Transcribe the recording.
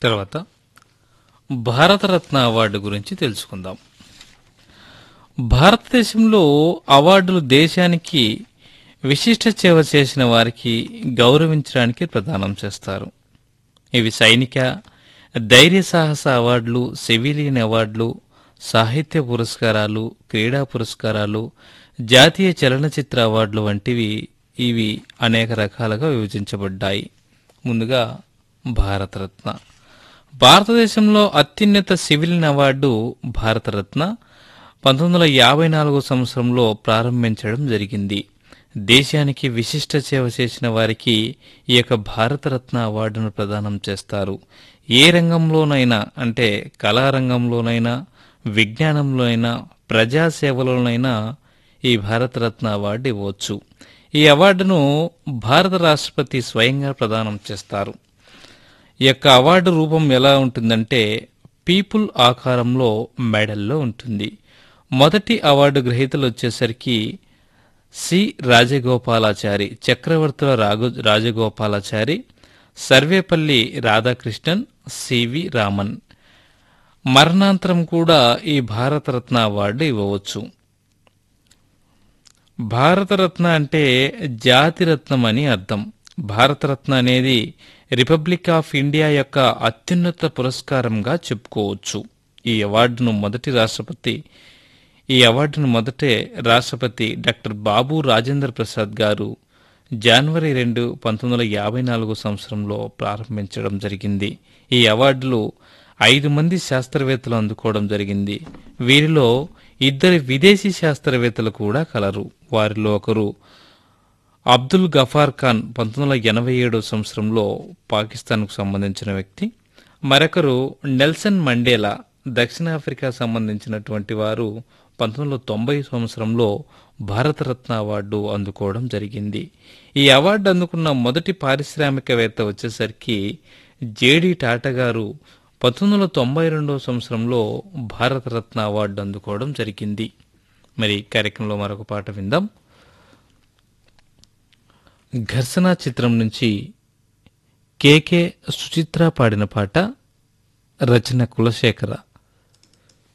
తర్వాత భారతరత్న అవార్డు గురించి తెలుసుకుందాం భారతదేశంలో అవార్డులు దేశానికి విశిష్ట సేవ చేసిన వారికి గౌరవించడానికి ప్రదానం చేస్తారు ఇవి సైనిక ధైర్య సాహస అవార్డులు సివిలియన్ అవార్డులు సాహిత్య పురస్కారాలు క్రీడా పురస్కారాలు జాతీయ చలనచిత్ర అవార్డులు వంటివి ఇవి అనేక రకాలుగా విభజించబడ్డాయి ముందుగా భారతరత్న భారతదేశంలో అత్యున్నత సివిలియన్ అవార్డు భారతరత్న పంతొమ్మిది వందల యాభై నాలుగో సంవత్సరంలో ప్రారంభించడం జరిగింది దేశానికి విశిష్ట సేవ చేసిన వారికి ఈ యొక్క భారతరత్న అవార్డును ప్రదానం చేస్తారు ఏ రంగంలోనైనా అంటే కళారంగంలోనైనా విజ్ఞానంలోనైనా ప్రజాసేవలోనైనా ఈ భారతరత్న అవార్డు ఇవ్వచ్చు ఈ అవార్డును భారత రాష్ట్రపతి స్వయంగా ప్రదానం చేస్తారు ఈ యొక్క అవార్డు రూపం ఎలా ఉంటుందంటే పీపుల్ ఆకారంలో మెడల్లో ఉంటుంది మొదటి అవార్డు గ్రహీతలు వచ్చేసరికి సి రాజగోపాలాచారి చక్రవర్తుల రాఘు రాజగోపాలాచారి సర్వేపల్లి రాధాకృష్ణన్ సివి రామన్ మరణాంతరం కూడా ఈ భారతరత్న అవార్డు ఇవ్వవచ్చు భారతరత్న అంటే జాతిరత్నం అని అర్థం భారతరత్న అనేది రిపబ్లిక్ ఆఫ్ ఇండియా యొక్క అత్యున్నత పురస్కారంగా చెప్పుకోవచ్చు ఈ అవార్డును మొదటి రాష్ట్రపతి ఈ అవార్డును మొదటే రాష్ట్రపతి డాక్టర్ బాబు రాజేంద్ర ప్రసాద్ గారు జనవరి రెండు పంతొమ్మిది వందల యాభై నాలుగు సంవత్సరంలో ప్రారంభించడం జరిగింది ఈ అవార్డులు ఐదు మంది శాస్త్రవేత్తలు అందుకోవడం జరిగింది వీరిలో ఇద్దరు విదేశీ శాస్త్రవేత్తలు కూడా కలరు వారిలో ఒకరు అబ్దుల్ గఫార్ ఖాన్ పంతొమ్మిది వందల ఎనభై ఏడో సంవత్సరంలో పాకిస్తాన్కు సంబంధించిన వ్యక్తి మరొకరు నెల్సన్ మండేలా దక్షిణాఫ్రికా సంబంధించినటువంటి వారు పంతొమ్మిది వందల తొంభై సంవత్సరంలో భారతరత్న అవార్డు అందుకోవడం జరిగింది ఈ అవార్డు అందుకున్న మొదటి పారిశ్రామికవేత్త వచ్చేసరికి జేడి టాటా గారు పంతొమ్మిది వందల తొంభై రెండవ సంవత్సరంలో భారతరత్న అవార్డు అందుకోవడం జరిగింది మరి కార్యక్రమంలో మరొక పాట విందాం ఘర్షణ చిత్రం నుంచి కేకే సుచిత్ర పాడిన పాట రచన కులశేఖర